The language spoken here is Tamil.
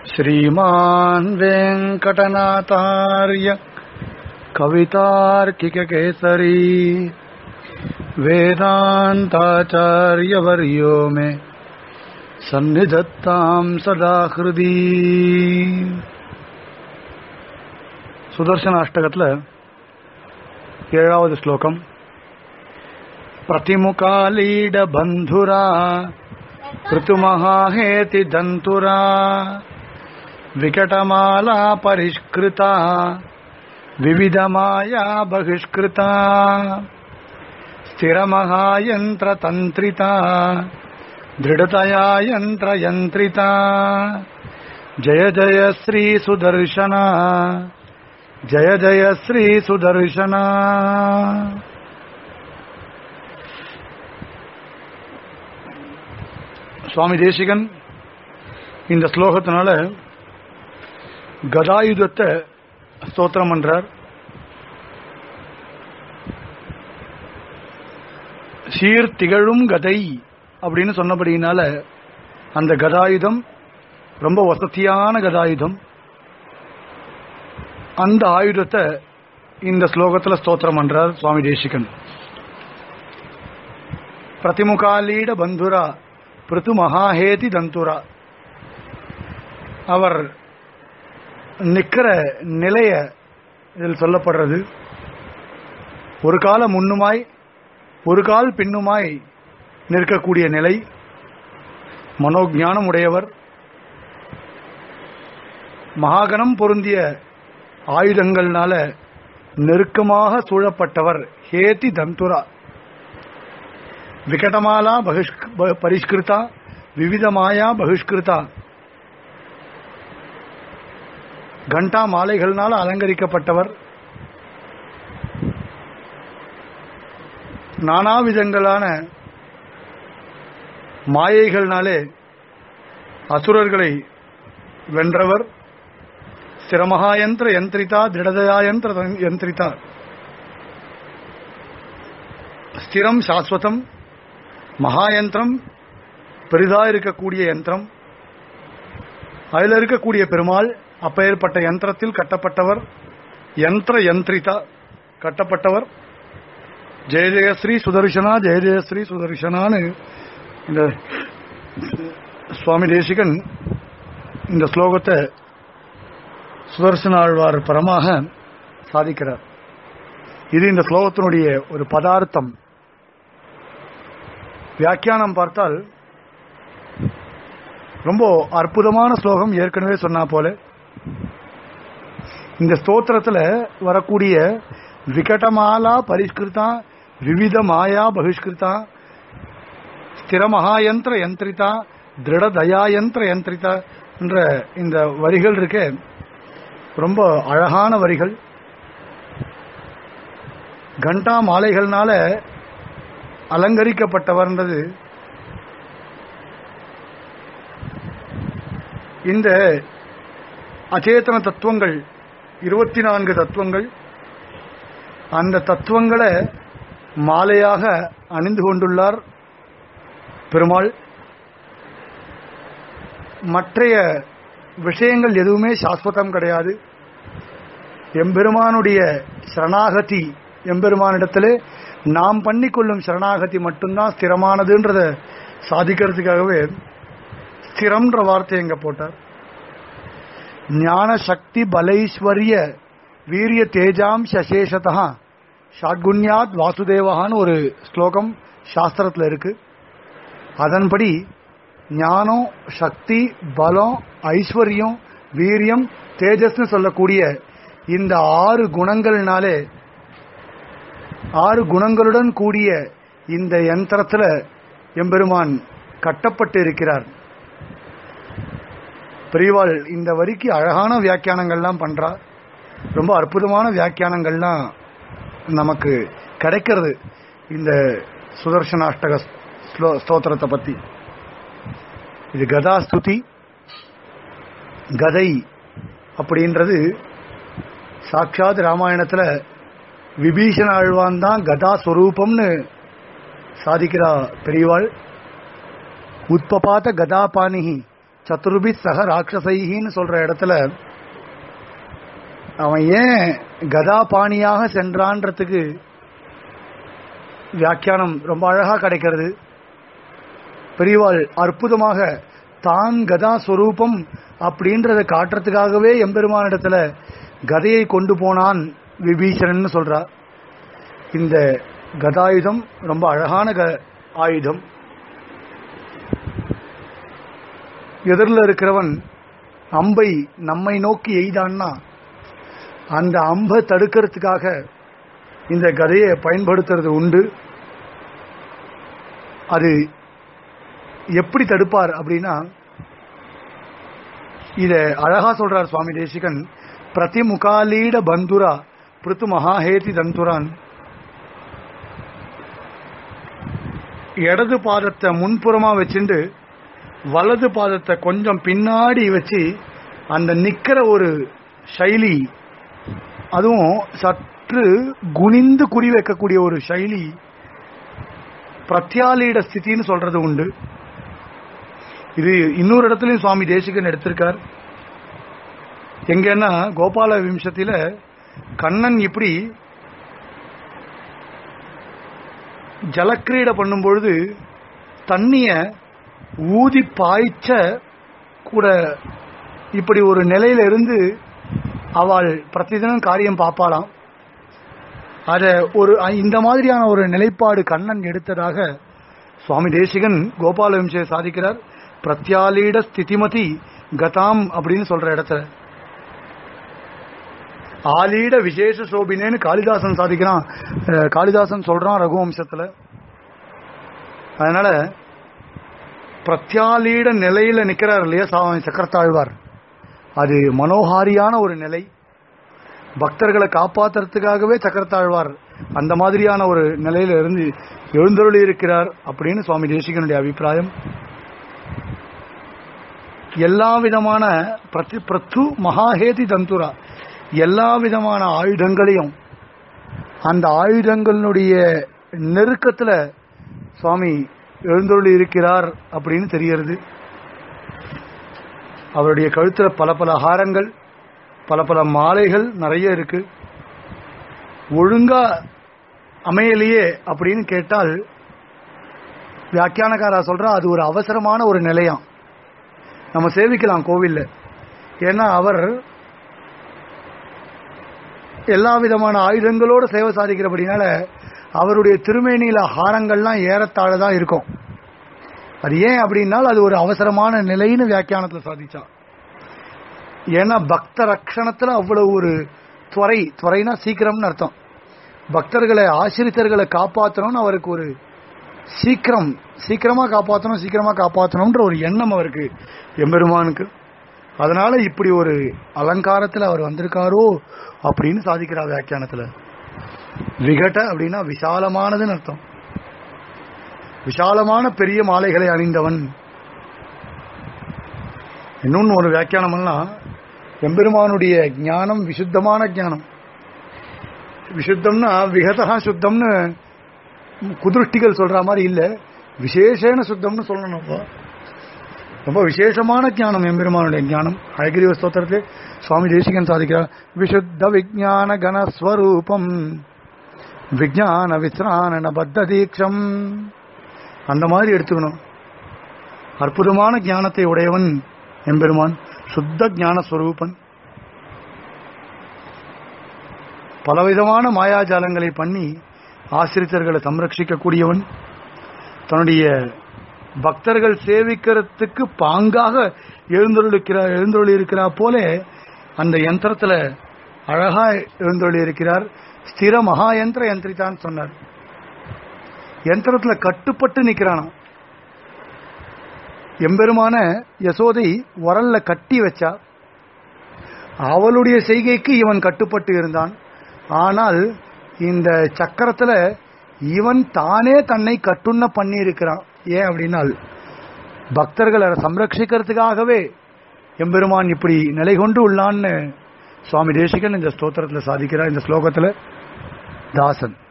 श्रीमान् वेङ्कटनाथार्य कवितार्किककेसरी वेदान्ताचार्यवर्यो मे सन्निधत्ताम् सदा हृदि சுதர்சனாஷ்டகத்தில் ஏழாவது ஸ்லோகம் பிரதிமுகாலீட பந்துரா ऋतुमहाहेति दन्तुरा विकटमाला परिष्कृता विविधमाया बहिष्कृता स्थिरमहायन्त्रतन्त्रिता दृढतया यन्त्रयन्त्रिता जय जय श्रीसुदर्शना जय जय श्रीसुदर्शना சுவாமி தேசிகன் இந்த ஸ்லோகத்தினால கதாயுதத்தை ஸ்தோத்திரம் பண்றார் சீர் திகழும் கதை அப்படின்னு சொன்னபடியினால அந்த கதாயுதம் ரொம்ப வசதியான கதாயுதம் அந்த ஆயுதத்தை இந்த ஸ்லோகத்தில் ஸ்தோத்திரம் பண்றார் சுவாமி தேசிகன் பிரதிமுகாலீட பந்துரா பிருத்து மகாஹேதி தந்துரா அவர் நிக்கிற நிலைய இதில் சொல்லப்படுறது ஒரு கால முன்னுமாய் ஒரு கால் பின்னுமாய் நிற்கக்கூடிய நிலை மனோஜானம் உடையவர் மகாகணம் பொருந்திய ஆயுதங்கள்னால நெருக்கமாக சூழப்பட்டவர் ஹேதி தந்துரா விகடமாலா பரிஷ்கிருதா விவிதமாயா பகிஷ்கிருதா கண்டா மாலைகள்னால அலங்கரிக்கப்பட்டவர் நானாவிதங்களான மாயைகள்னாலே அசுரர்களை வென்றவர் ஸ்திரமகாயந்திர யந்திரிதா திருடதயாயந்திர யந்திரிதா ஸ்திரம் சாஸ்வதம் மகாயந்திரம் பெரிதா இருக்கக்கூடிய யந்திரம் அதில் இருக்கக்கூடிய பெருமாள் அப்பேற்பட்ட யந்திரத்தில் கட்டப்பட்டவர் யந்திர யந்திரிதா கட்டப்பட்டவர் ஜெய ஜெயஸ்ரீ சுதர்சனா ஜெய ஜெயஸ்ரீ சுதர்சனான்னு இந்த சுவாமி தேசிகன் இந்த ஸ்லோகத்தை சுதர்சன ஆழ்வார் பரமாக சாதிக்கிறார் இது இந்த ஸ்லோகத்தினுடைய ஒரு பதார்த்தம் வியாக்கியானம் பார்த்தால் ரொம்ப அற்புதமான ஸ்லோகம் ஏற்கனவே சொன்னா போல இந்த ஸ்தோத்திரத்துல வரக்கூடிய விகடமாலா பரிஷ்கிருதா விவித மாயா பகிஷ்கிருதா ஸ்திர மகாயந்திர யந்திரிதா திருட தயாயந்திர யந்திரிதா என்ற இந்த வரிகள் இருக்கே ரொம்ப அழகான வரிகள் கண்டா மாலைகள்னால அலங்கரிக்கப்பட்டவர்ன்றது இந்த அச்சேதன தத்துவங்கள் இருபத்தி நான்கு தத்துவங்கள் அந்த தத்துவங்களை மாலையாக அணிந்து கொண்டுள்ளார் பெருமாள் மற்றைய விஷயங்கள் எதுவுமே சாஸ்வதம் கிடையாது எம்பெருமானுடைய சரணாகதி எம்பெருமானிடத்திலே நாம் பண்ணிக்கொள்ளும் சரணாகதி மட்டும்தான் ஸ்திரமானதுன்றத சாதிக்கிறதுக்காகவே ஸ்திரம்ன்ற வார்த்தை எங்க போட்டார் ஞான சக்தி பலைஸ்வரிய வீரிய தேஜாம் சசேஷதா ஷாட்குன்யாத் வாசுதேவகான்னு ஒரு ஸ்லோகம் சாஸ்திரத்தில் இருக்கு அதன்படி ஞானம் சக்தி பலம் ஐஸ்வர்யம் வீரியம் தேஜஸ்னு சொல்லக்கூடிய இந்த ஆறு குணங்கள்னாலே ஆறு குணங்களுடன் கூடிய இந்த யந்திரத்தில் எம்பெருமான் கட்டப்பட்டு இருக்கிறார் பெரியவாள் இந்த வரிக்கு அழகான வியாக்கியானங்கள்லாம் பண்றா ரொம்ப அற்புதமான வியாக்கியானங்கள்லாம் நமக்கு கிடைக்கிறது இந்த சுதர்சனாஷ்டக ஸ்தோத்திரத்தை பத்தி இது கதா ஸ்துதி கதை அப்படின்றது சாட்சாத் ராமாயணத்துல விபீஷண ஆழ்வான் தான் கதா ஸ்வரூபம்னு சாதிக்கிறா பெரியவாள் உத்பபாத கதாபாணிகி சத்துருபி சக ராட்சசைகின்னு சொல்ற இடத்துல அவன் ஏன் கதாபாணியாக சென்றான்றதுக்கு வியாக்கியானம் ரொம்ப அழகா கிடைக்கிறது பெரியவாள் அற்புதமாக தான் கதா ஸ்வரூபம் அப்படின்றத காட்டுறதுக்காகவே எம்பெருமானிடத்துல கதையை கொண்டு போனான் விபீஷணன் சொல்றா இந்த கதாயுதம் ரொம்ப அழகான க ஆயுதம் எதிரில் இருக்கிறவன் அம்பை நம்மை நோக்கி எய்தான்னா அந்த அம்பை தடுக்கிறதுக்காக இந்த கதையை பயன்படுத்துறது உண்டு அது எப்படி தடுப்பார் அப்படின்னா இத அழகா சொல்றார் சுவாமி தேசிகன் பிரதிமுகாலீட பந்துரா பிருத்து மகாஹேதி தந்துரான் இடது பாதத்தை முன்புறமா வச்சுண்டு வலது பாதத்தை கொஞ்சம் பின்னாடி வச்சு அந்த நிக்கிற ஒரு சைலி அதுவும் சற்று குனிந்து குறி வைக்கக்கூடிய ஒரு சைலி பிரத்யாலீட ஸ்திதின்னு சொல்றது உண்டு இது இன்னொரு இடத்துலயும் சுவாமி தேசிகன் எடுத்திருக்கார் எங்கன்னா கோபால விம்சத்தில கண்ணன் இப்படி ஜலக்கிரீட பண்ணும் பொழுது தண்ணிய ஊதி பாய்ச்ச கூட இப்படி ஒரு நிலையில இருந்து அவள் பிரதிதினம் காரியம் பார்ப்பாளாம் அத ஒரு இந்த மாதிரியான ஒரு நிலைப்பாடு கண்ணன் எடுத்ததாக சுவாமி தேசிகன் கோபால விம்சை சாதிக்கிறார் பிரத்யாலீட ஸ்திதிமதி கதாம் அப்படின்னு சொல்ற இடத்துல ஆலீட விசேஷ சோபினேன்னு காளிதாசன் சாதிக்கிறான் அஹ் காளிதாசன் சொல்றான் ரகுவம்சத்துல அதனால பிரத்யாலீட நிலையில நிக்கிறார் இல்லையா சாமி சக்கரத்தாழ்வார் அது மனோகாரியான ஒரு நிலை பக்தர்களை காப்பாத்துறதுக்காகவே சக்கரத்தாழ்வார் அந்த மாதிரியான ஒரு நிலையில இருந்து எழுந்தருளி இருக்கிறார் அப்படின்னு சுவாமி தேசிகனுடைய அபிப்பிராயம் எல்லா விதமான பிரதி பிரத்து மகாஹேதி தந்துரா எல்லா விதமான ஆயுதங்களையும் அந்த ஆயுதங்களுடைய நெருக்கத்துல சுவாமி எழுந்தருளி இருக்கிறார் அப்படின்னு தெரிகிறது அவருடைய கழுத்துல பல பல ஹாரங்கள் பல பல மாலைகள் நிறைய இருக்கு ஒழுங்கா அமையலையே அப்படின்னு கேட்டால் வியாக்கியானக்காரா சொல்றா அது ஒரு அவசரமான ஒரு நிலையம் நம்ம சேவிக்கலாம் கோவில்ல ஏன்னா அவர் எல்லா விதமான ஆயுதங்களோட சேவை சாதிக்கிறபடினால அவருடைய திருமேனியில ஹாரங்கள்லாம் ஏறத்தாழ தான் இருக்கும் அது ஏன் அப்படின்னால் அது ஒரு அவசரமான நிலைன்னு வியாக்கியானத்துல சாதிச்சா ஏன்னா பக்த ரக்ஷணத்துல அவ்வளவு ஒரு துறை துறைனா சீக்கிரம்னு அர்த்தம் பக்தர்களை ஆசிரித்தர்களை காப்பாற்றணும்னு அவருக்கு ஒரு சீக்கிரம் சீக்கிரமா காப்பாற்றணும் சீக்கிரமா காப்பாற்றணும்ன்ற ஒரு எண்ணம் அவருக்கு எம்பெருமானுக்கு அதனால இப்படி ஒரு அலங்காரத்துல அவர் வந்திருக்காரோ அப்படின்னு சாதிக்கிறார் வியாக்கியானத்துல விகட அப்படின்னா விசாலமானதுன்னு அர்த்தம் விசாலமான பெரிய மாலைகளை அணிந்தவன் இன்னொன்னு ஒரு வியாக்கியானம் எல்லாம் எம்பெருமானுடைய ஞானம் விசுத்தமான ஞானம் விசுத்தம்னா விகதா சுத்தம்னு குதிருஷ்டிகள் சொல்ற மாதிரி இல்ல விசேஷன சுத்தம்னு சொல்லணும் அப்போ ரொம்ப விசேஷமான ஞானம் எம்பெருமானுடைய ஞானம் அழகிரிவ ஸ்தோத்திரத்திலே சுவாமி தேசிகன் சாதிக்கிறார் விசுத்த விஜான கனஸ்வரூபம் விஜான விஸ்ரான பத்த தீட்சம் அந்த மாதிரி எடுத்துக்கணும் அற்புதமான ஞானத்தை உடையவன் எம்பெருமான் சுத்த ஞான ஸ்வரூபன் பலவிதமான மாயாஜாலங்களை பண்ணி ஆசிரியர்களை சம்ரட்சிக்கக்கூடியவன் தன்னுடைய பக்தர்கள் சேவிக்கிறதுக்கு பாங்காக எழுந்தருளிருக்கிறார் எழுந்தருளி இருக்கிறார் போல அந்த யந்திரத்துல அழகா எழுந்தருளி இருக்கிறார் ஸ்திர மகா யந்திர யந்திரிதான் சொன்னார் யந்திரத்துல கட்டுப்பட்டு நிக்கிறானாம் எம்பெருமான யசோதை உரல்ல கட்டி வச்சா அவளுடைய செய்கைக்கு இவன் கட்டுப்பட்டு இருந்தான் ஆனால் இந்த சக்கரத்துல இவன் தானே தன்னை கட்டுண்ண பண்ணி இருக்கிறான் ஏன் அப்படின்னால் பக்தர்களை சம்ரட்சிக்கிறதுக்காகவே எம்பெருமான் இப்படி நிலை கொண்டு உள்ளான்னு சுவாமி தேசிகன் இந்த ஸ்தோத்திரத்தில் சாதிக்கிறார் இந்த ஸ்லோகத்தில் தாசன்